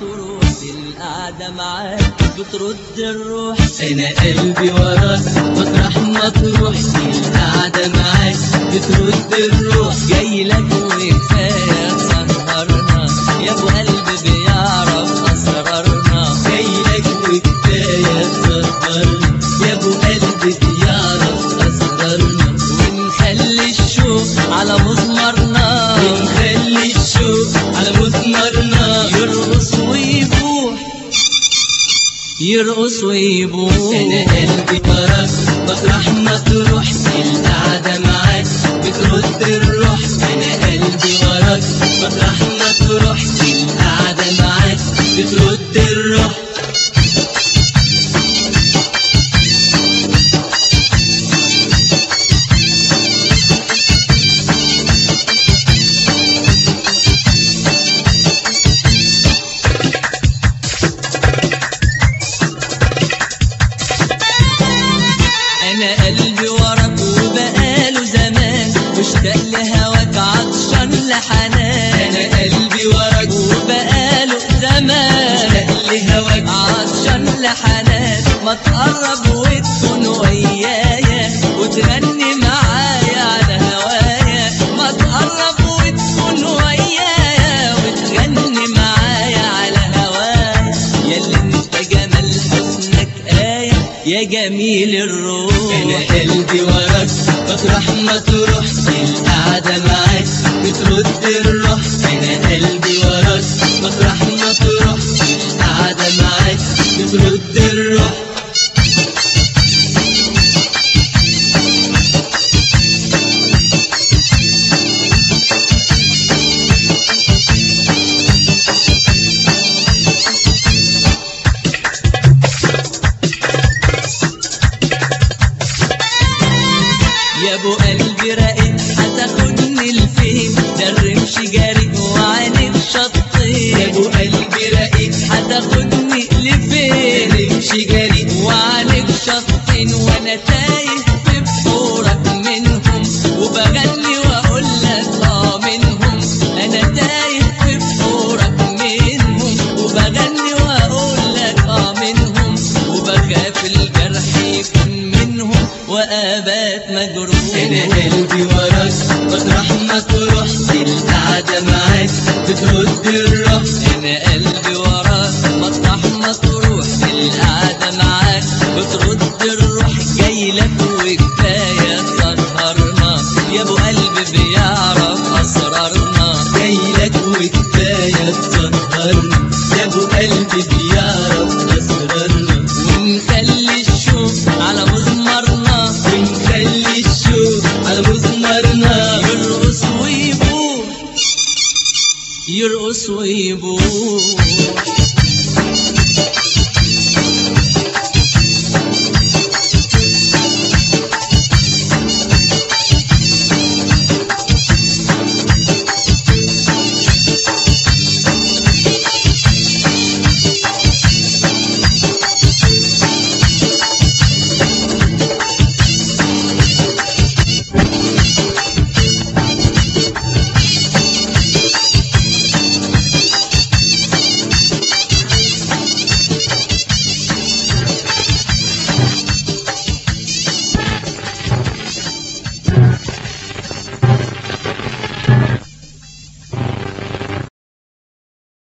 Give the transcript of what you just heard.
تروح القعدة معاك بترد الروح انا قلبي وراك مطرح ما تروح القعدة معاك بترد الروح جاي لك وكفاية سهرنا يا ابو قلبي بيعرف اسرارنا جاي لك وكفاية تسهرنا يا ابو قلبي بيعرف اسرارنا ونخلي الشوق على مزمرنا بنخلي الشوق على مثمرنا يرقص ويبوح يرقص ويبوح انا قلبي وراك مطرح ما تروح القعدة معاك بترد الروح انا قلبي وراك مطرح ما تروح القعدة معاك بترد الروح انا قلبي وراك وبقاله زمان مشتاق لهواك عطشان لحنان انا قلبي وراك وبقاله زمان مشتاق لهواك عطشان لحنان ما تقرب وتكون ويايا وتغني معايا على هوايا ما تقرب وتكون ويايا وتغني معايا على هوايا ياللي انت جمال حسنك آية يا جميل الروح انا قلبي وراك مطرح ما تروح القعدة معاك بترد الروح انا قلبي وراك مطرح ما تروح القعدة معاك بترد الروح يا ابو قلبي راقد هتاخدني لفين ده الرمش جاري وعينك شطين يا ابو قلبي رقيق هتاخدني لفين رمشي جري وعينك شطين وانا تايه في بحورك منهم وبغني واقول لك اه منهم انا تايه في بحورك منهم وبغني واقول لك اه منهم وبخاف الجرح يكون منهم وابات مجروح انا قلبي وراك مطرح ما تروح القعدة معاك بترد الروح انا قلبي وراك مطرح ما تروح القعده معاك بترد الروح جاي لك وكفايه سهرنا يا ابو قلبي بيعرف اسرارنا جاي لك وكفاية تسهرنا يا ابو قلبي بيعرف اسرارنا ونخلي الشوق على مزمرنا ونخلي الشوق على مزمرنا يرقص ويبوح يرقص ويبوح